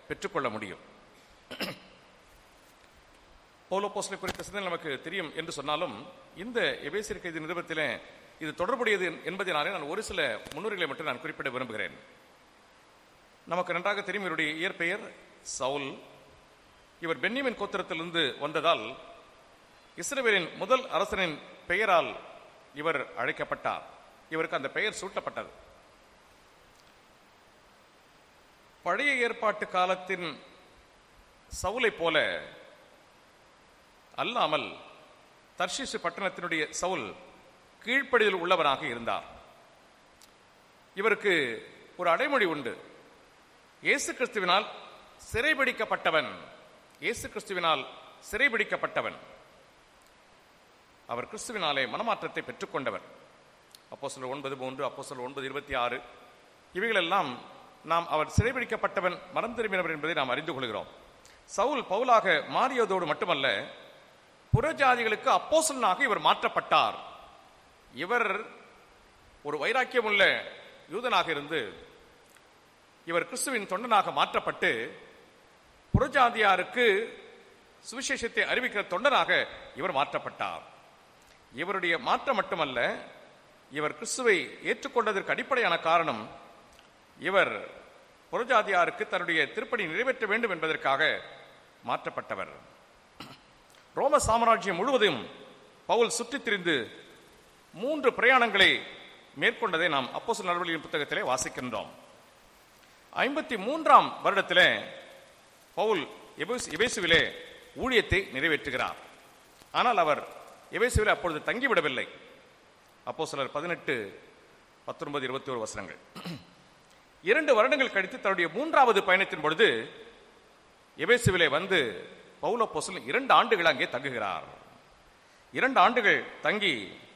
பெற்றுக்கொள்ள முடியும் பௌலோபோஸ்லை குறித்த சிந்தனை நமக்கு தெரியும் என்று சொன்னாலும் இந்த எபேசியர் கைது நிருபத்திலே இது தொடர்புடையது என்பதனாலே நான் ஒரு சில முன்னுரைகளை மட்டும் நான் குறிப்பிட விரும்புகிறேன் நமக்கு நன்றாக தெரியும் இவருடைய இயற்பெயர் சவுல் இவர் பென்னிமின் கோத்திரத்திலிருந்து வந்ததால் இஸ்ரவேலின் முதல் அரசனின் பெயரால் இவர் அழைக்கப்பட்டார் இவருக்கு அந்த பெயர் சூட்டப்பட்டது பழைய ஏற்பாட்டு காலத்தின் சவுலை போல அல்லாமல் தர்ஷிசு பட்டணத்தினுடைய சவுல் கீழ்ப்படிதல் உள்ளவராக இருந்தார் இவருக்கு ஒரு அடைமொழி உண்டு இயேசு கிறிஸ்துவினால் சிறைபிடிக்கப்பட்டவன் இயேசு கிறிஸ்துவினால் சிறைபிடிக்கப்பட்டவன் அவர் கிறிஸ்துவினாலே மனமாற்றத்தை பெற்றுக்கொண்டவர் அப்போ சொல்ல ஒன்பது மூன்று அப்போ சொல்ல ஒன்பது இருபத்தி ஆறு இவைகளெல்லாம் நாம் அவர் சிறைபிடிக்கப்பட்டவன் மனம் திரும்பினவர் என்பதை நாம் அறிந்து கொள்கிறோம் சவுல் பவுலாக மாறியதோடு மட்டுமல்ல புறஜாதிகளுக்கு அப்போசலனாக இவர் மாற்றப்பட்டார் இவர் ஒரு வைராக்கியமுள்ள யூதனாக இருந்து இவர் கிறிஸ்துவின் தொண்டனாக மாற்றப்பட்டு புறஜாதியாருக்கு சுவிசேஷத்தை அறிவிக்கிற தொண்டனாக இவர் மாற்றப்பட்டார் இவருடைய மாற்றம் மட்டுமல்ல இவர் கிறிஸ்துவை ஏற்றுக்கொண்டதற்கு அடிப்படையான காரணம் இவர் புறஜாதியாருக்கு தன்னுடைய திருப்பணி நிறைவேற்ற வேண்டும் என்பதற்காக மாற்றப்பட்டவர் ரோம சாம்ராஜ்யம் முழுவதும் பவுல் சுற்றித் திரிந்து மூன்று பிரயாணங்களை மேற்கொண்டதை நாம் அப்போஸ் நடவடிக்கையின் புத்தகத்திலே வாசிக்கின்றோம் ஐம்பத்தி மூன்றாம் வருடத்திலே பவுல் எபேசு- எபேசுவிலே ஊழியத்தை நிறைவேற்றுகிறார் ஆனால் அவர் எபேசுவிலே அப்பொழுது தங்கிவிடவில்லை அப்போ சிலர் பதினெட்டு பத்தொன்பது இருபத்தி ஒரு வசனங்கள் இரண்டு வருடங்கள் கழித்து தன்னுடைய மூன்றாவது பயணத்தின் பொழுது எபேசுவிலே வந்து பவுல போசல் இரண்டு ஆண்டுகள் அங்கே தங்குகிறார் இரண்டு ஆண்டுகள் தங்கி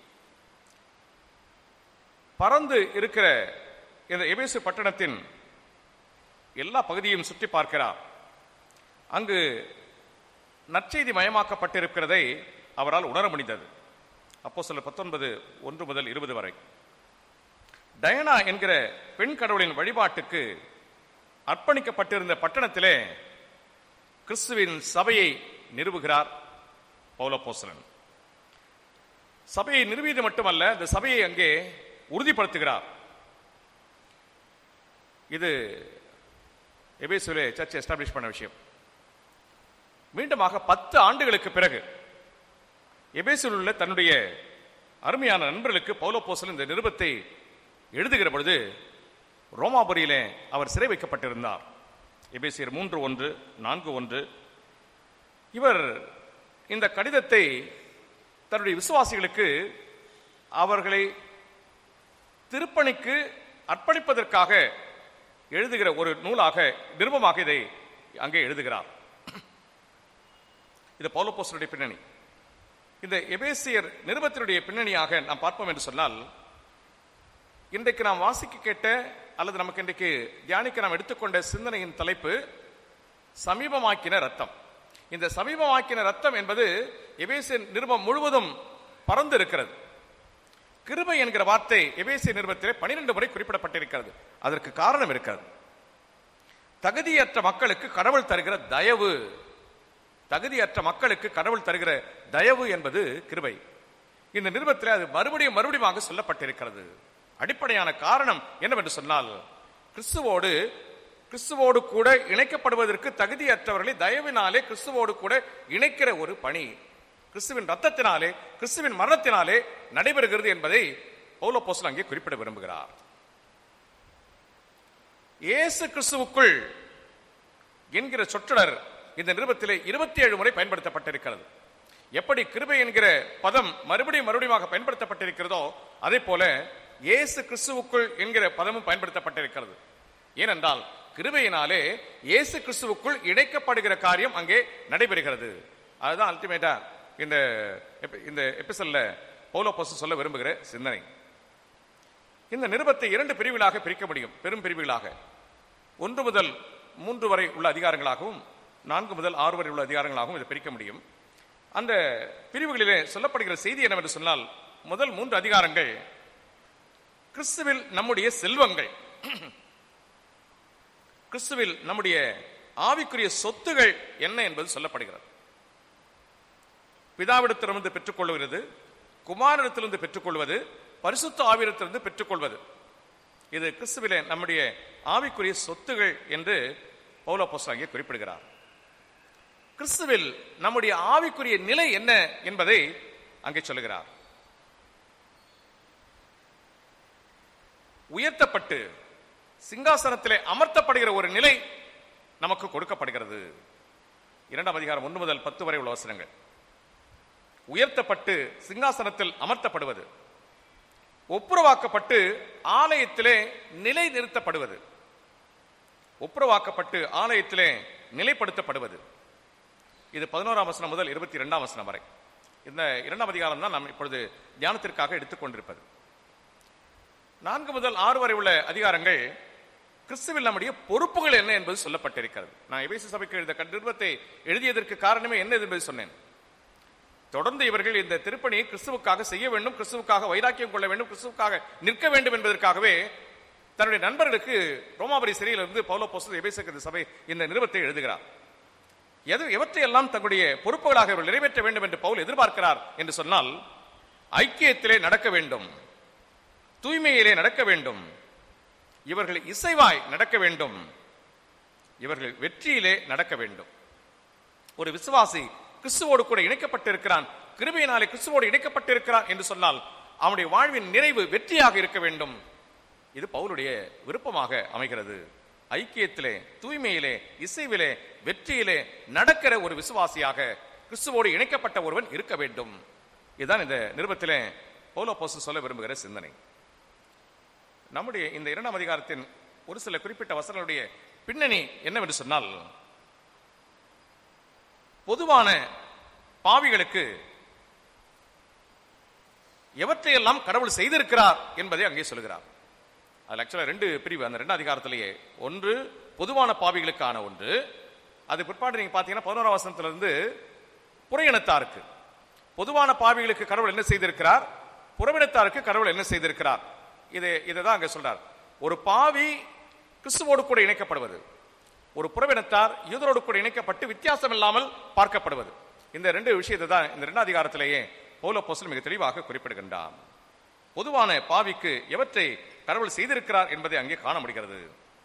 பறந்து இருக்கிற இந்த எபேசு பட்டணத்தின் எல்லா பகுதியும் சுற்றி பார்க்கிறார் அங்கு நற்செய்தி மயமாக்கப்பட்டிருக்கிறதை அவரால் உணர முடிந்தது அப்போ சில பத்தொன்பது ஒன்று முதல் இருபது வரை டயனா என்கிற பெண் கடவுளின் வழிபாட்டுக்கு அர்ப்பணிக்கப்பட்டிருந்த பட்டணத்திலே கிறிஸ்துவின் சபையை நிறுவுகிறார் பௌலப்போசலன் சபையை நிறுவியது மட்டுமல்ல இந்த சபையை அங்கே உறுதிப்படுத்துகிறார் இது எபேசுவிலே சர்ச் எஸ்டாப்ளிஷ் பண்ண விஷயம் மீண்டுமாக பத்து ஆண்டுகளுக்கு பிறகு எபேசில் உள்ள தன்னுடைய அருமையான நண்பர்களுக்கு பௌலோப்போசல் இந்த நிருபத்தை எழுதுகிற பொழுது ரோமாபுரியிலே அவர் சிறை வைக்கப்பட்டிருந்தார் எபேசியர் மூன்று ஒன்று நான்கு ஒன்று இவர் இந்த கடிதத்தை தன்னுடைய விசுவாசிகளுக்கு அவர்களை திருப்பணிக்கு அர்ப்பணிப்பதற்காக எழுதுகிற ஒரு நூலாக நிருபமாக இதை அங்கே எழுதுகிறார் இது பௌலோப்போஸ்தலருடைய பின்னணி இந்த எபேசியர் நிருபத்தினுடைய பின்னணியாக நாம் பார்ப்போம் என்று சொன்னால் இன்றைக்கு நாம் வாசிக்க கேட்ட அல்லது நமக்கு இன்றைக்கு தியானிக்க நாம் எடுத்துக்கொண்ட சிந்தனையின் தலைப்பு சமீபமாக்கின ரத்தம் இந்த சமீபமாக்கின ரத்தம் என்பது எபேசியர் நிருபம் முழுவதும் பறந்து இருக்கிறது கிருபை என்கிற வார்த்தை எபேசிய நிருபத்திலே பனிரெண்டு முறை குறிப்பிடப்பட்டிருக்கிறது அதற்கு காரணம் இருக்கிறது தகுதியற்ற மக்களுக்கு கடவுள் தருகிற தயவு தகுதியற்ற மக்களுக்கு கடவுள் தருகிற தயவு என்பது கிருபை இந்த நிருபத்தில் அது மறுபடியும் மறுபடியும் சொல்லப்பட்டிருக்கிறது அடிப்படையான காரணம் என்னவென்று சொன்னால் கிறிஸ்துவோடு கிறிஸ்துவோடு கூட இணைக்கப்படுவதற்கு தகுதியற்றவர்களை தயவினாலே கிறிஸ்துவோடு கூட இணைக்கிற ஒரு பணி கிறிஸ்துவின் ரத்தத்தினாலே கிறிஸ்துவின் மரணத்தினாலே நடைபெறுகிறது என்பதை பௌலப்போஸ்தலன் அங்கே குறிப்பிட விரும்புகிறார் இயேசு கிறிஸ்துவுக்குள் என்கிற சொற்றொடர் இந்த நிருபத்திலே இருபத்தி ஏழு முறை பயன்படுத்தப்பட்டிருக்கிறது எப்படி கிருபை என்கிற பதம் மறுபடியும் மறுபடியும் பயன்படுத்தப்பட்டிருக்கிறதோ அதே போல இயேசு கிறிஸ்துவுக்குள் என்கிற பதமும் பயன்படுத்தப்பட்டிருக்கிறது ஏனென்றால் கிருபையினாலே இயேசு கிறிஸ்துவுக்குள் இணைக்கப்படுகிற காரியம் அங்கே நடைபெறுகிறது அதுதான் அல்டிமேட்டா இந்த எபி- இந்த எபிசல்ல பௌலோ சொல்ல விரும்புகிற சிந்தனை இந்த நிருபத்தை இரண்டு பிரிவுகளாக பிரிக்க முடியும் பெரும் பிரிவுகளாக ஒன்று முதல் மூன்று வரை உள்ள அதிகாரங்களாகவும் நான்கு முதல் ஆறு வரை உள்ள அதிகாரங்களாகவும் இதை பிரிக்க முடியும் அந்த பிரிவுகளிலே சொல்லப்படுகிற செய்தி என்னவென்று சொன்னால் முதல் மூன்று அதிகாரங்கள் கிறிஸ்துவில் நம்முடைய செல்வங்கள் கிறிஸ்துவில் நம்முடைய ஆவிக்குரிய சொத்துகள் என்ன என்பது சொல்லப்படுகிறது பிதாவிடத்திலிருந்து பெற்றுக்கொள்வது குமாரிடத்திலிருந்து பெற்றுக்கொள்வது பரிசுத்த ஆவியிடத்திலிருந்து பெற்றுக்கொள்வது இது கிறிஸ்துவிலே நம்முடைய ஆவிக்குரிய சொத்துகள் என்று பௌலப்போஸ் அங்கே குறிப்பிடுகிறார் கிறிஸ்துவில் நம்முடைய ஆவிக்குரிய நிலை என்ன என்பதை அங்கே சொல்லுகிறார் உயர்த்தப்பட்டு சிங்காசனத்திலே அமர்த்தப்படுகிற ஒரு நிலை நமக்கு கொடுக்கப்படுகிறது இரண்டாம் அதிகாரம் ஒன்று முதல் பத்து வரை உள்ள வசனங்கள் உயர்த்தப்பட்டு சிங்காசனத்தில் அமர்த்தப்படுவது ஒப்புரவாக்கப்பட்டு ஆலயத்திலே நிலை நிறுத்தப்படுவது ஒப்புரவாக்கப்பட்டு ஆலயத்திலே நிலைப்படுத்தப்படுவது இது பதினோராம் வசனம் முதல் இருபத்தி இரண்டாம் வசனம் வரை இந்த இரண்டாம் அதிகாரம் தான் நாம் இப்பொழுது தியானத்திற்காக எடுத்துக்கொண்டிருப்பது நான்கு முதல் ஆறு வரை உள்ள அதிகாரங்கள் கிறிஸ்துவில் நம்முடைய பொறுப்புகள் என்ன என்பது சொல்லப்பட்டிருக்கிறது நான் எபேசு சபைக்கு எழுத நிருபத்தை எழுதியதற்கு காரணமே என்ன என்பதை சொன்னேன் தொடர்ந்து இவர்கள் இந்த திருப்பணியை கிறிஸ்துவுக்காக செய்ய வேண்டும் கிறிஸ்துவுக்காக வைராக்கியம் கொள்ள வேண்டும் கிறிஸ்துவுக்காக நிற்க வேண்டும் என்பதற்காகவே தன்னுடைய நண்பர்களுக்கு ரோமாபுரி சிறையிலிருந்து பௌலோ போஸ்டர் எபேசு சபை இந்த நிருபத்தை எழுதுகிறார் எது எவற்றையெல்லாம் தங்களுடைய பொறுப்புகளாக இவர்கள் நிறைவேற்ற வேண்டும் என்று பவுல் எதிர்பார்க்கிறார் என்று சொன்னால் ஐக்கியத்திலே நடக்க வேண்டும் தூய்மையிலே நடக்க வேண்டும் இவர்கள் இசைவாய் நடக்க வேண்டும் இவர்கள் வெற்றியிலே நடக்க வேண்டும் ஒரு விசுவாசி கிறிஸ்துவோடு கூட இணைக்கப்பட்டிருக்கிறான் கிருபையினாலே கிறிஸ்துவோடு இணைக்கப்பட்டிருக்கிறான் என்று சொன்னால் அவனுடைய வாழ்வின் நிறைவு வெற்றியாக இருக்க வேண்டும் இது பவுலுடைய விருப்பமாக அமைகிறது ஐக்கியத்திலே தூய்மையிலே இசைவிலே வெற்றியிலே நடக்கிற ஒரு விசுவாசியாக கிறிஸ்துவோடு இணைக்கப்பட்ட ஒருவன் இருக்க வேண்டும் இதுதான் இந்த நிருபத்திலே பௌலோ போஸ்ட் சொல்ல விரும்புகிற சிந்தனை நம்முடைய இந்த இரண்டாம் அதிகாரத்தின் ஒரு சில குறிப்பிட்ட வசனங்களுடைய பின்னணி என்னவென்று சொன்னால் பொதுவான பாவிகளுக்கு எவற்றையெல்லாம் கடவுள் செய்திருக்கிறார் என்பதை அங்கே சொல்கிறார் அது ஆக்சுவலா ரெண்டு பிரிவு அந்த ரெண்டு அதிகாரத்திலேயே ஒன்று பொதுவான பாவிகளுக்கான ஒன்று அது பிற்பாடு நீங்க பாத்தீங்கன்னா பதினோராம் வசனத்துல இருந்து புறையினத்தாருக்கு பொதுவான பாவிகளுக்கு கடவுள் என்ன செய்திருக்கிறார் புறவினத்தாருக்கு கடவுள் என்ன செய்திருக்கிறார் இது இதை தான் அங்க சொல்றார் ஒரு பாவி கிறிஸ்துவோடு கூட இணைக்கப்படுவது ஒரு புறவினத்தார் யூதரோடு கூட இணைக்கப்பட்டு வித்தியாசம் இல்லாமல் பார்க்கப்படுவது இந்த ரெண்டு விஷயத்தை தான் இந்த ரெண்டாம் அதிகாரத்திலேயே பௌல போஸ்டல் மிக தெளிவாக குறிப்பிடுகின்றார் பொதுவான பாவிக்கு எவற்றை கடவுள் செய்திருக்கிறார் என்பதை அங்கே காண முடிகிறது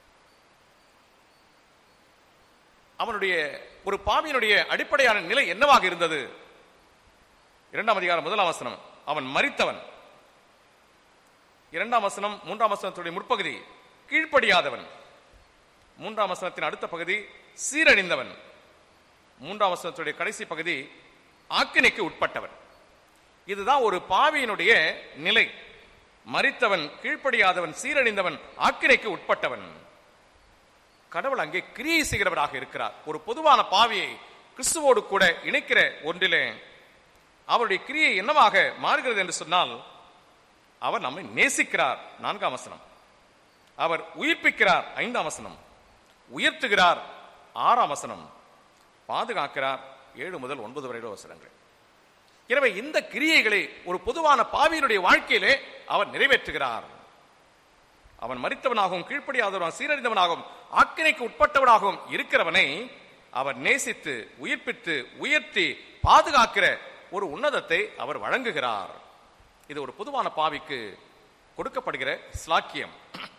அவனுடைய ஒரு பாவியினுடைய அடிப்படையான நிலை என்னவாக இருந்தது இரண்டாம் அதிகாரம் முதலாம் வசனம் அவன் மரித்தவன் இரண்டாம் வசனம் மூன்றாம் வசனத்துடைய முற்பகுதி கீழ்ப்படியாதவன் மூன்றாம் வசனத்தின் அடுத்த பகுதி சீரழிந்தவன் மூன்றாம் வசனத்துடைய கடைசி பகுதி ஆக்கினைக்கு உட்பட்டவன் இதுதான் ஒரு பாவியினுடைய நிலை மரித்தவன் கீழ்ப்படியாதவன் சீரழிந்தவன் ஆக்கினைக்கு உட்பட்டவன் கடவுள் அங்கே கிரியை செய்கிறவராக இருக்கிறார் ஒரு பொதுவான பாவியை கிறிஸ்துவோடு கூட இணைக்கிற ஒன்றிலே அவருடைய கிரியை என்னவாக மாறுகிறது என்று சொன்னால் அவர் நம்மை நேசிக்கிறார் நான்காம் வசனம் அவர் உயிர்ப்பிக்கிறார் ஐந்தாம் வசனம் உயர்த்துகிறார் ஆறாம் வசனம் பாதுகாக்கிறார் ஏழு முதல் ஒன்பது வரையில வசனங்கள் எனவே இந்த கிரியைகளை ஒரு பொதுவான பாவியினுடைய வாழ்க்கையிலே அவர் நிறைவேற்றுகிறார் அவன் மறித்தவனாகவும் கீழ்ப்படியாதவனாகவும் சீரழிந்தவனாகவும் ஆக்கினைக்கு உட்பட்டவனாகவும் இருக்கிறவனை அவர் நேசித்து உயிர்ப்பித்து உயர்த்தி பாதுகாக்கிற ஒரு உன்னதத்தை அவர் வழங்குகிறார் இது ஒரு பொதுவான பாவிக்கு கொடுக்கப்படுகிற ஸ்லாக்கியம்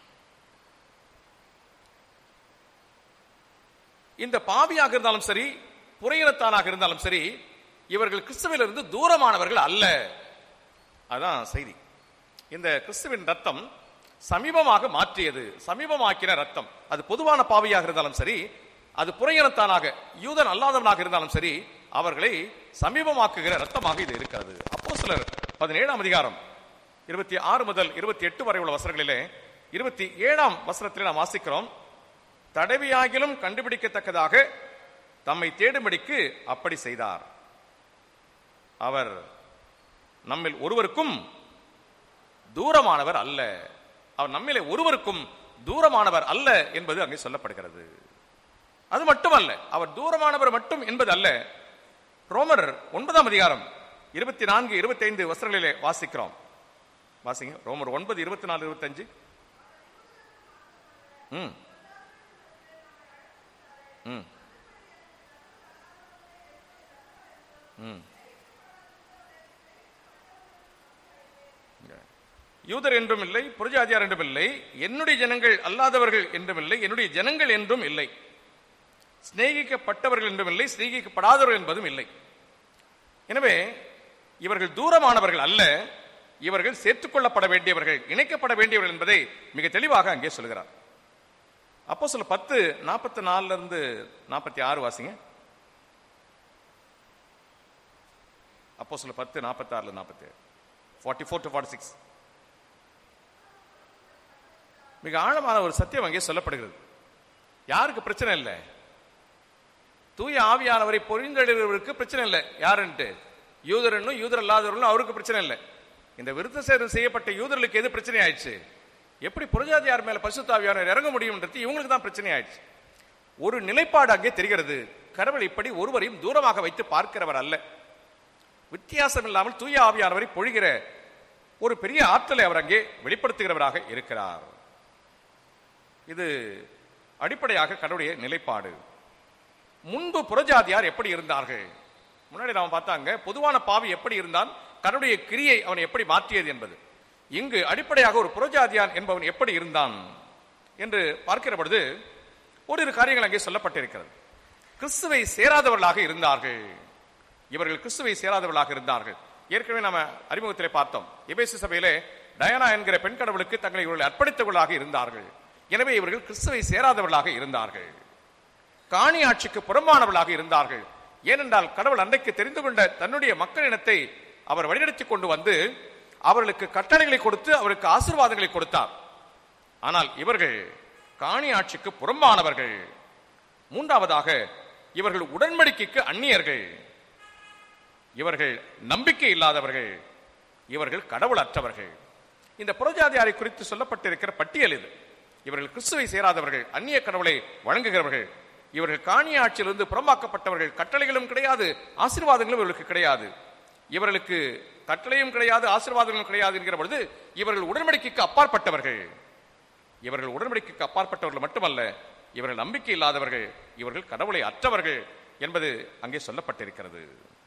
இந்த பாவியாக இருந்தாலும் சரி புறையினத்தானாக இருந்தாலும் சரி இவர்கள் கிறிஸ்துவிலிருந்து தூரமானவர்கள் அல்ல அதான் செய்தி இந்த கிறிஸ்துவின் ரத்தம் சமீபமாக மாற்றியது சமீபமாக்கின ரத்தம் அது பொதுவான பாவியாக இருந்தாலும் சரி அது புறையினத்தானாக யூதன் அல்லாதவனாக இருந்தாலும் சரி அவர்களை சமீபமாக்குகிற ரத்தமாக இது இருக்கிறது அப்போ சிலர் பதினேழாம் அதிகாரம் இருபத்தி ஆறு முதல் இருபத்தி எட்டு வரை உள்ள வசனங்களிலே இருபத்தி ஏழாம் வசனத்திலே நாம் வாசிக்கிறோம் தடவியாகிலும் கண்டுபிடிக்கத்தக்கதாக தம்மை தேடும்படிக்கு அப்படி செய்தார் அவர் நம்மில் ஒருவருக்கும் தூரமானவர் அல்ல அவர் நம்மிலே ஒருவருக்கும் தூரமானவர் அல்ல என்பது அங்கே சொல்லப்படுகிறது அது மட்டுமல்ல அவர் தூரமானவர் மட்டும் என்பது அல்ல ரோமர் ஒன்பதாம் அதிகாரம் இருபத்தி நான்கு இருபத்தி ஐந்து வசனங்களிலே வாசிக்கிறோம் வாசிங்க ரோமர் ஒன்பது இருபத்தி நாலு இருபத்தஞ்சு ம் ம் யூதர் என்றும் இல்லை புரஜாதியார் என்றும் இல்லை என்னுடைய ஜனங்கள் அல்லாதவர்கள் என்றும் இல்லை என்னுடைய ஜனங்கள் என்றும் இல்லை சிநேகிக்கப்பட்டவர்கள் என்றும் இல்லை சிநேகிக்கப்படாதவர்கள் என்பதும் இல்லை எனவே இவர்கள் தூரமானவர்கள் அல்ல இவர்கள் சேர்த்துக்கொள்ளப்பட வேண்டியவர்கள் இணைக்கப்பட வேண்டியவர்கள் என்பதை மிக தெளிவாக அங்கே சொல்கிறார் அப்போ சொல்ல பத்து நாற்பத்தி நாலுல இருந்து நாற்பத்தி ஆறு வாசிங்க அப்போ சொல்ல பத்து நாற்பத்தி ஆறுல நாற்பத்தி ஏழு forty four to forty six மிக ஆழமான ஒரு சத்தியம் அங்கே சொல்லப்படுகிறது யாருக்கு பிரச்சனை இல்லை தூய ஆவியானவரை பொறிந்தெழுகிறவருக்கு பிரச்சனை இல்லை யாருன்ட்டு யூதரனும் யூதர் அல்லாதவர்களும் அவருக்கு பிரச்சனை இல்லை இந்த விருத்த சேதம் செய்யப்பட்ட யூதர்களுக்கு எது பிரச்சனை ஆயிடுச்சு எப்படி புரஜாதியார் மேல பசுத்தாவியானவர் இறங்க முடியும்ன்றது இவங்களுக்கு தான் பிரச்சனை ஆயிடுச்சு ஒரு நிலைப்பாடு அங்கே தெரிகிறது கடவுள் இப்படி ஒருவரையும் தூரமாக வைத்து பார்க்கிறவர் அல்ல வித்தியாசம் இல்லாமல் தூய ஆவியானவரை பொழிகிற ஒரு பெரிய ஆற்றலை அவர் அங்கே வெளிப்படுத்துகிறவராக இருக்கிறார் இது அடிப்படையாக கடவுளுடைய நிலைப்பாடு முன்பு புறஜாதியார் எப்படி இருந்தார்கள் முன்னாடி நாம பார்த்தாங்க பொதுவான பாவி எப்படி இருந்தான் கடவுளுடைய கிரியை அவன் எப்படி மாற்றியது என்பது இங்கு அடிப்படையாக ஒரு புறஜாதியான் என்பவன் எப்படி இருந்தான் என்று பார்க்கிற பொழுது ஓரிரு காரியங்கள் அங்கே சொல்லப்பட்டிருக்கிறது கிறிஸ்துவை சேராதவர்களாக இருந்தார்கள் இவர்கள் கிறிஸ்துவை சேராதவர்களாக இருந்தார்கள் ஏற்கனவே நாம அறிமுகத்திலே பார்த்தோம் எபேசு சபையிலே டயானா என்கிற பெண் கடவுளுக்கு தங்களை இவர்கள் அர்ப்பணித்தவர்களாக இருந்தார்கள் எனவே இவர்கள் கிறிஸ்துவை சேராதவர்களாக இருந்தார்கள் காணி ஆட்சிக்கு புறம்பானவர்களாக இருந்தார்கள் ஏனென்றால் கடவுள் அன்றைக்கு தெரிந்து கொண்ட தன்னுடைய மக்கள் இனத்தை அவர் வழிநடத்தி கொண்டு வந்து அவர்களுக்கு கட்டளைகளை கொடுத்து அவருக்கு ஆசீர்வாதங்களை கொடுத்தார் ஆனால் இவர்கள் காணி ஆட்சிக்கு புறம்பானவர்கள் மூன்றாவதாக இவர்கள் உடன்படிக்கைக்கு அந்நியர்கள் இவர்கள் நம்பிக்கை இல்லாதவர்கள் இவர்கள் கடவுள் அற்றவர்கள் இந்த புறஜாதியாரை குறித்து சொல்லப்பட்டிருக்கிற பட்டியல் இது இவர்கள் கிறிஸ்துவை சேராதவர்கள் அந்நிய கடவுளை வழங்குகிறவர்கள் இவர்கள் காணி ஆட்சியிலிருந்து புறம்பாக்கப்பட்டவர்கள் கட்டளைகளும் கிடையாது ஆசீர்வாதங்களும் இவர்களுக்கு கிடையாது இவர்களுக்கு கட்டளையும் கிடையாது ஆசீர்வாதங்களும் கிடையாது என்கிற பொழுது இவர்கள் உடன்படிக்கைக்கு அப்பாற்பட்டவர்கள் இவர்கள் உடன்படிக்கைக்கு அப்பாற்பட்டவர்கள் மட்டுமல்ல இவர்கள் நம்பிக்கை இல்லாதவர்கள் இவர்கள் கடவுளை அற்றவர்கள் என்பது அங்கே சொல்லப்பட்டிருக்கிறது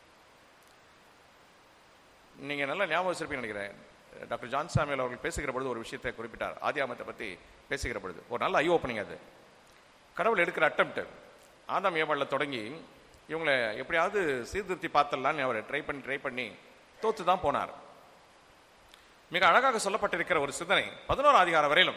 நீங்க நல்லா ஞாபகம் வச்சிருப்பீங்க நினைக்கிறேன் டாக்டர் ஜான் சாமியல் அவர்கள் பேசுகிற பொழுது ஒரு விஷயத்தை குறிப்பிட்டார் ஆதியாமத்தை பத்தி பேசுகிற பொழுது ஒரு நல்ல ஐ ஓப்பனிங் அது கடவுள் எடுக்கிற அட்டம்ப்ட் ஆதாம் ஏவாளில் தொடங்கி இவங்களை எப்படியாவது சீர்திருத்தி பார்த்தலான்னு அவர் ட்ரை பண்ணி ட்ரை பண்ணி தோத்து தான் போனார் மிக அழகாக சொல்லப்பட்டிருக்கிற ஒரு சிந்தனை பதினோரு அதிகாரம் வரையிலும்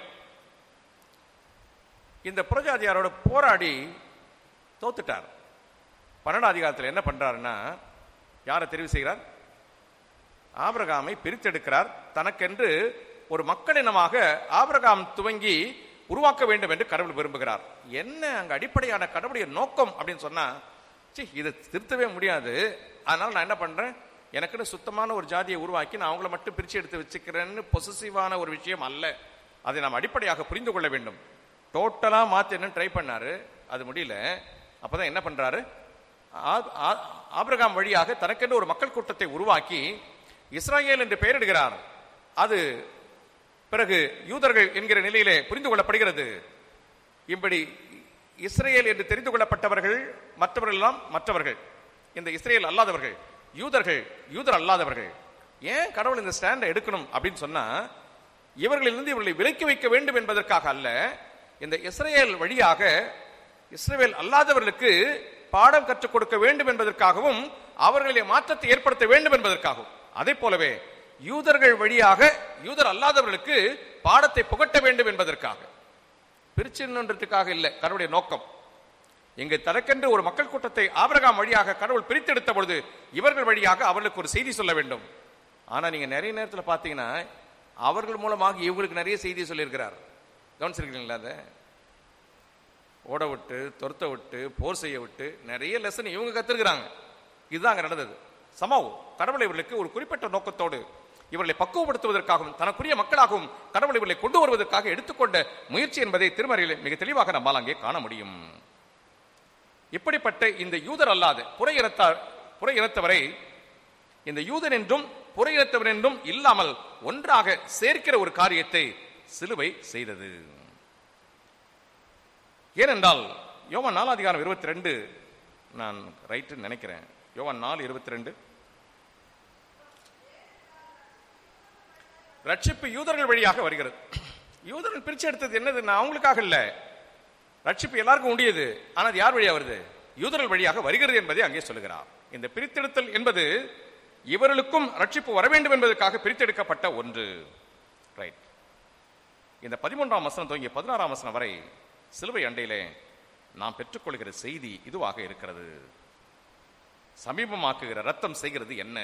இந்த புரஜாதியாரோட போராடி தோத்துட்டார் பன்னெண்டாம் அதிகாரத்தில் என்ன பண்றாருன்னா யாரை தெரிவு செய்கிறார் ஆபிரகாமை பிரித்தெடுக்கிறார் தனக்கென்று ஒரு மக்களினமாக ஆபிரகாம் துவங்கி உருவாக்க வேண்டும் என்று கடவுள் விரும்புகிறார் என்ன அங்க அடிப்படையான கடவுளுடைய நோக்கம் அப்படின்னு சொன்னா சி இதை திருத்தவே முடியாது அதனால நான் என்ன பண்றேன் எனக்குன்னு சுத்தமான ஒரு ஜாதியை உருவாக்கி நான் அவங்கள மட்டும் பிரிச்சு எடுத்து வச்சுக்கிறேன்னு பொசசிவான ஒரு விஷயம் அல்ல அதை நாம் அடிப்படையாக புரிந்து கொள்ள வேண்டும் டோட்டலா மாத்தணும் ட்ரை பண்ணாரு அது முடியல அப்பதான் என்ன பண்றாரு ஆ- ஆ- ஆபிரகாம் வழியாக தனக்கென்று ஒரு மக்கள் கூட்டத்தை உருவாக்கி இஸ்ராயேல் என்று பெயரிடுகிறார் அது பிறகு யூதர்கள் என்கிற நிலையிலே புரிந்து கொள்ளப்படுகிறது இப்படி இஸ்ரேல் என்று தெரிந்து கொள்ளப்பட்டவர்கள் மற்றவர்கள் எல்லாம் மற்றவர்கள் இந்த இஸ்ரேல் அல்லாதவர்கள் யூதர்கள் யூதர் அல்லாதவர்கள் ஏன் கடவுள் இந்த ஸ்டாண்டை எடுக்கணும் அப்படின்னு சொன்னா இவர்களிலிருந்து இவர்களை விலக்கி வைக்க வேண்டும் என்பதற்காக அல்ல இந்த இஸ்ரேல் வழியாக இஸ்ரேல் அல்லாதவர்களுக்கு பாடம் கற்றுக் கொடுக்க வேண்டும் என்பதற்காகவும் அவர்களை மாற்றத்தை ஏற்படுத்த வேண்டும் என்பதற்காகவும் அதே போலவே யூதர்கள் வழியாக யூதர் அல்லாதவர்களுக்கு பாடத்தை புகட்ட வேண்டும் என்பதற்காக பிரிச்சுன்றதுக்காக இல்லை கடவுளுடைய நோக்கம் இங்கு தனக்கென்று ஒரு மக்கள் கூட்டத்தை ஆபிரகாம் வழியாக கடவுள் பிரித்தெடுத்த பொழுது இவர்கள் வழியாக அவர்களுக்கு ஒரு செய்தி சொல்ல வேண்டும் ஆனா நீங்க நிறைய நேரத்துல பாத்தீங்கன்னா அவர்கள் மூலமாக இவங்களுக்கு நிறைய செய்தி சொல்லியிருக்கிறார் கவனிச்சிருக்கீங்களா அதை ஓட விட்டு துரத்த விட்டு போர் செய்ய விட்டு நிறைய லெசன் இவங்க கத்துருக்கிறாங்க இதுதான் அங்க நடந்தது சமாவ் கடவுளை இவர்களுக்கு ஒரு குறிப்பிட்ட நோக்கத்தோடு இவர்களை பக்குவப்படுத்துவதற்காகவும் தனக்குரிய மக்களாகவும் கடவுளை இவர்களை கொண்டு வருவதற்காக எடுத்துக்கொண்ட முயற்சி என்பதை திருமறையில் மிக தெளிவாக நம்மால் அங்கே காண முடியும் இப்படிப்பட்ட இந்த யூதர் அல்லாத புற இனத்தார் புற இனத்தவரை இந்த யூதன் என்றும் புற இனத்தவர் என்றும் இல்லாமல் ஒன்றாக சேர்க்கிற ஒரு காரியத்தை சிலுவை செய்தது ஏனென்றால் யோவான் நாலாதிகாரம் இருபத்தி ரெண்டு நான் ரைட்டு நினைக்கிறேன் யோவான் நாலு இருபத்தி ரெண்டு ரட்சிப்பு யூதர்கள் வழியாக வருகிறது யூதர்கள் பிரிச்சு எடுத்தது என்னது நான் அவங்களுக்காக இல்ல ரட்சிப்பு எல்லாருக்கும் உண்டியது ஆனால் அது யார் வழியா வருது யூதர்கள் வழியாக வருகிறது என்பதை அங்கே சொல்லுகிறார் இந்த பிரித்தெடுத்தல் என்பது இவர்களுக்கும் ரட்சிப்பு வர வேண்டும் என்பதற்காக பிரித்தெடுக்கப்பட்ட ஒன்று ரைட் இந்த பதிமூன்றாம் வசனம் துவங்கிய பதினாறாம் வசனம் வரை சிலுவை அண்டையிலே நாம் பெற்றுக்கொள்கிற செய்தி இதுவாக இருக்கிறது சமீபமாக்குகிற ரத்தம் செய்கிறது என்ன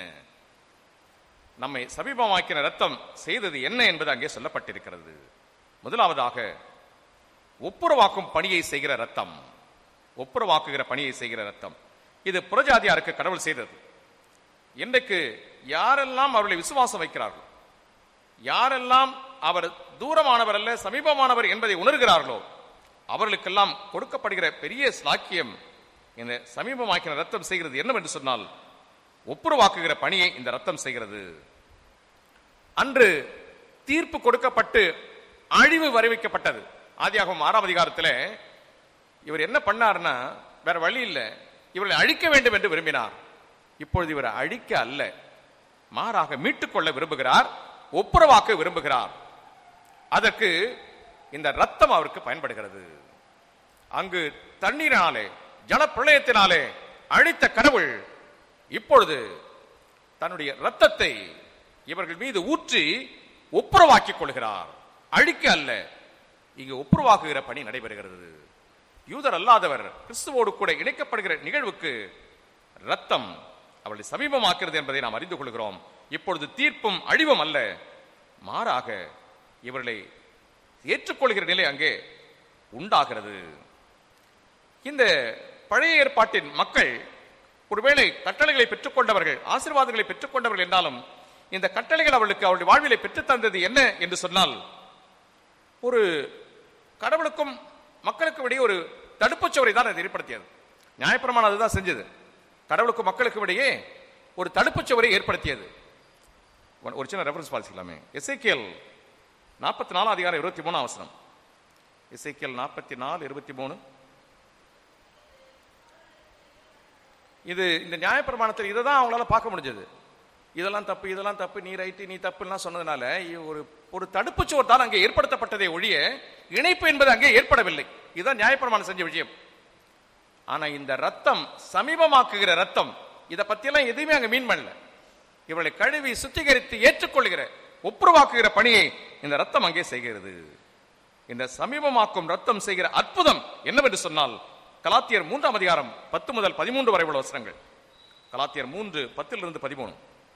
நம்மை சமீபமாக்கின ரத்தம் செய்தது என்ன என்பது அங்கே சொல்லப்பட்டிருக்கிறது முதலாவதாக ஒப்புரவாக்கும் பணியை செய்கிற ரத்தம் ஒப்புரவாக்குகிற பணியை செய்கிற ரத்தம் இது புறஜாதியாருக்கு கடவுள் செய்தது இன்றைக்கு யாரெல்லாம் அவர்களை விசுவாசம் வைக்கிறார்கள் யாரெல்லாம் அவர் தூரமானவர் அல்ல சமீபமானவர் என்பதை உணர்கிறார்களோ அவர்களுக்கெல்லாம் கொடுக்கப்படுகிற பெரிய ஸ்லாக்கியம் இந்த சமீபமாக்கின ரத்தம் செய்கிறது என்னவென்று சொன்னால் ஒப்புரவாக்குகிற பணியை இந்த ரத்தம் செய்கிறது அன்று தீர்ப்பு கொடுக்கப்பட்டு அழிவு வரவிக்கப்பட்டது ஆதியாகவும் ஆறாம் அதிகாரத்தில் இவர் என்ன பண்ணார்னா வேற வழி இல்லை இவர்களை அழிக்க வேண்டும் என்று விரும்பினார் இப்பொழுது இவர் அழிக்க அல்ல மாறாக மீட்டுக்கொள்ள விரும்புகிறார் ஒப்புரவாக்க விரும்புகிறார் அதற்கு இந்த ரத்தம் அவருக்கு பயன்படுகிறது அங்கு தண்ணீரினாலே ஜலப்பிரளயத்தினாலே அழித்த கடவுள் இப்பொழுது தன்னுடைய ரத்தத்தை இவர்கள் மீது ஊற்றி ஒப்புரவாக்கிக் கொள்கிறார் அழிக்க அல்ல இங்கு ஒப்புரவாக்குகிற பணி நடைபெறுகிறது யூதர் அல்லாதவர் கிறிஸ்துவோடு கூட இணைக்கப்படுகிற நிகழ்வுக்கு ரத்தம் அவளை சமீபமாக்கிறது என்பதை நாம் அறிந்து கொள்கிறோம் இப்பொழுது தீர்ப்பும் அழிவும் அல்ல மாறாக இவர்களை ஏற்றுக்கொள்கிற நிலை அங்கே உண்டாகிறது இந்த பழைய ஏற்பாட்டின் மக்கள் ஒருவேளை கட்டளைகளை பெற்றுக்கொண்டவர்கள் ஆசீர்வாதங்களை பெற்றுக்கொண்டவர்கள் என்றாலும் இந்த கட்டளைகள் அவர்களுக்கு அவருடைய வாழ்விலை பெற்றுத் தந்தது என்ன என்று சொன்னால் ஒரு கடவுளுக்கும் மக்களுக்கும் இடையே ஒரு தடுப்புச் சுவரை தான் அது ஏற்படுத்தியது நியாயப்பிரமாணம் அதுதான் செஞ்சது கடவுளுக்கும் மக்களுக்கும் இடையே ஒரு தடுப்புச் சுவரை ஏற்படுத்தியது ஒரு- ஒரு சின்ன ரெஃபரன்ஸ் பாலிசிக்கலாமே எஸ்ஐகேல் நாற்பத்தி நாலாம் அதிகாரம் இருபத்தி மூணு அவசரம் எஸ்ஐகேல் நாற்பத்தி நாலு இருபத்தி மூணு இது இந்த நியாயப்பிரமாணத்தில் இதை தான் அவங்களால பார்க்க முடிஞ்சது இதெல்லாம் தப்பு இதெல்லாம் தப்பு நீ ரைட்டு நீ தப்புலாம் சொன்னதுனால இ- ஒரு ஒரு தடுப்புச்சுவர் தான் அங்கே ஏற்படுத்தப்பட்டதை ஒழிய இணைப்பு என்பது அங்கே ஏற்படவில்லை இதுதான் நியாயப்பிரமாணம் செஞ்ச விஷயம் ஆனா இந்த ரத்தம் சமீபமாக்குகிற ரத்தம் இதை பத்தியெல்லாம் எதுவுமே அங்க மீன் பண்ணல இவளை கழுவி சுத்திகரித்து ஏற்றுக்கொள்கிற ஒப்புரவாக்குகிற பணியை இந்த ரத்தம் அங்கே செய்கிறது இந்த சமீபமாக்கும் ரத்தம் செய்கிற அற்புதம் என்னவென்று சொன்னால் கலாத்தியர் மூன்றாம் அதிகாரம் பத்து முதல் பதிமூன்று வரை உள்ள வசனங்கள் கலாத்தியர் மூன்று பத்திலிருந்து பதிமூணு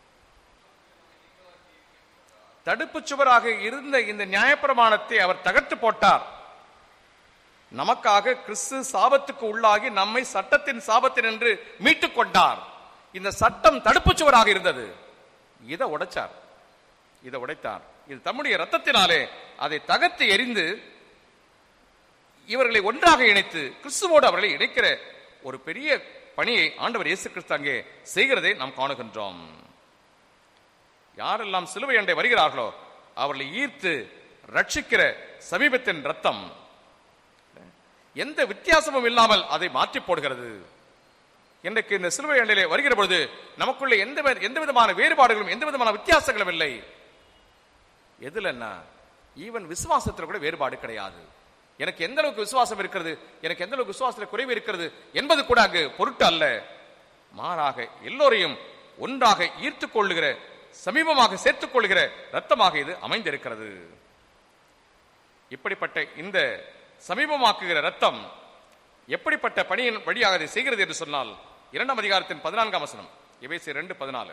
தடுப்புச் சுவராக இருந்த இந்த நியாயப்பிரமாணத்தை அவர் தகர்த்து போட்டார் நமக்காக கிறிஸ்து சாபத்துக்கு உள்ளாகி நம்மை சட்டத்தின் சாபத்தின் என்று மீட்டுக் கொண்டார் இந்த சட்டம் தடுப்புச் சுவராக இருந்தது இதை உடைச்சார் இதை உடைத்தார் இது தம்முடைய ரத்தத்தினாலே அதை தகர்த்து எரிந்து இவர்களை ஒன்றாக இணைத்து கிறிஸ்துவோடு அவர்களை இணைக்கிற ஒரு பெரிய பணியை ஆண்டவர் இயேசு கிறிஸ்து அங்கே செய்கிறதை நாம் காணுகின்றோம் யாரெல்லாம் சிலுவை அண்டை வருகிறார்களோ அவர்களை ஈர்த்து ரட்சிக்கிற சமீபத்தின் ரத்தம் எந்த வித்தியாசமும் இல்லாமல் அதை மாற்றி போடுகிறது இன்றைக்கு இந்த சிலுவை அண்டையிலே வருகிற பொழுது நமக்குள்ள எந்த வி- எந்த விதமான வேறுபாடுகளும் எந்த விதமான வித்தியாசங்களும் இல்லை எதுலன்னா ஈவன் விசுவாசத்தில் கூட வேறுபாடு கிடையாது எனக்கு எந்த அளவுக்கு விசுவாசம் இருக்கிறது எனக்கு எந்த அளவுக்கு விசுவாசத்தில் குறைவு இருக்கிறது என்பது கூட அங்கு பொருட்டு அல்ல மாறாக எல்லோரையும் ஒன்றாக ஈர்த்துக் கொள்ளுகிற சமீபமாக சேர்த்துக் கொள்ளுகிற ரத்தமாக இது அமைந்திருக்கிறது இப்படிப்பட்ட இந்த சமீபமாக்குகிற ரத்தம் எப்படிப்பட்ட பணியின் வழியாக அதை செய்கிறது என்று சொன்னால் இரண்டாம் அதிகாரத்தின் பதினான்காம் வசனம் எபேசி ரெண்டு பதினாலு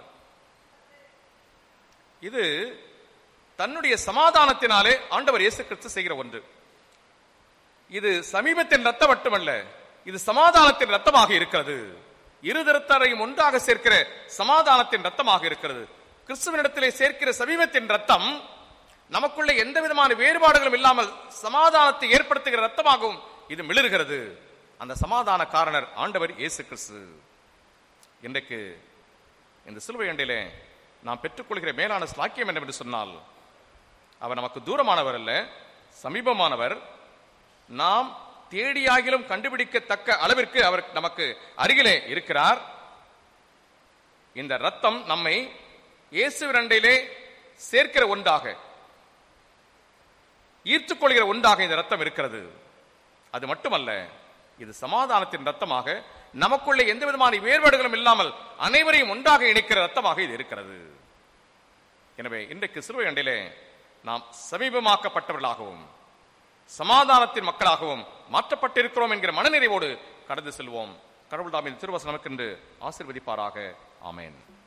இது தன்னுடைய சமாதானத்தினாலே ஆண்டவர் இயேசு கிறிஸ்து செய்கிற ஒன்று இது சமீபத்தின் ரத்தம் மட்டுமல்ல இது சமாதானத்தின் ரத்தமாக இருக்கிறது இருதரத்தாரையும் ஒன்றாக சேர்க்கிற சமாதானத்தின் ரத்தமாக இருக்கிறது கிறிஸ்துவனிடத்திலே சேர்க்கிற சமீபத்தின் ரத்தம் நமக்குள்ள எந்த விதமான வேறுபாடுகளும் இல்லாமல் சமாதானத்தை ஏற்படுத்துகிற ரத்தமாகவும் இது மிளறுகிறது அந்த சமாதான காரணர் ஆண்டவர் இயேசு கிறிஸ்து இன்றைக்கு இந்த சிலுவை அண்டையிலே நாம் பெற்றுக்கொள்கிற மேலான ஸ்லாக்கியம் என்னவென்று சொன்னால் அவர் நமக்கு தூரமானவர் அல்ல சமீபமானவர் நாம் தேடியாகிலும் கண்டுபிடிக்கத்தக்க அளவிற்கு அவர் நமக்கு அருகிலே இருக்கிறார் இந்த ரத்தம் நம்மை இயேசுவிரண்டையிலே சேர்க்கிற ஒன்றாக ஈர்த்துக் கொள்கிற ஒன்றாக இந்த ரத்தம் இருக்கிறது அது மட்டுமல்ல இது சமாதானத்தின் ரத்தமாக நமக்குள்ளே எந்த விதமான வேறுபாடுகளும் இல்லாமல் அனைவரையும் ஒன்றாக இணைக்கிற ரத்தமாக இது இருக்கிறது எனவே இன்றைக்கு சிறுவை அண்டையிலே நாம் சமீபமாக்கப்பட்டவர்களாகவும் சமாதானத்தின் மக்களாகவும் மாற்றப்பட்டிருக்கிறோம் என்கிற மனநிறைவோடு கடந்து செல்வோம் கடவுள் தாமின் திருவசனம் நமக்கென்று ஆசீர்வதிப்பாராக ஆமென்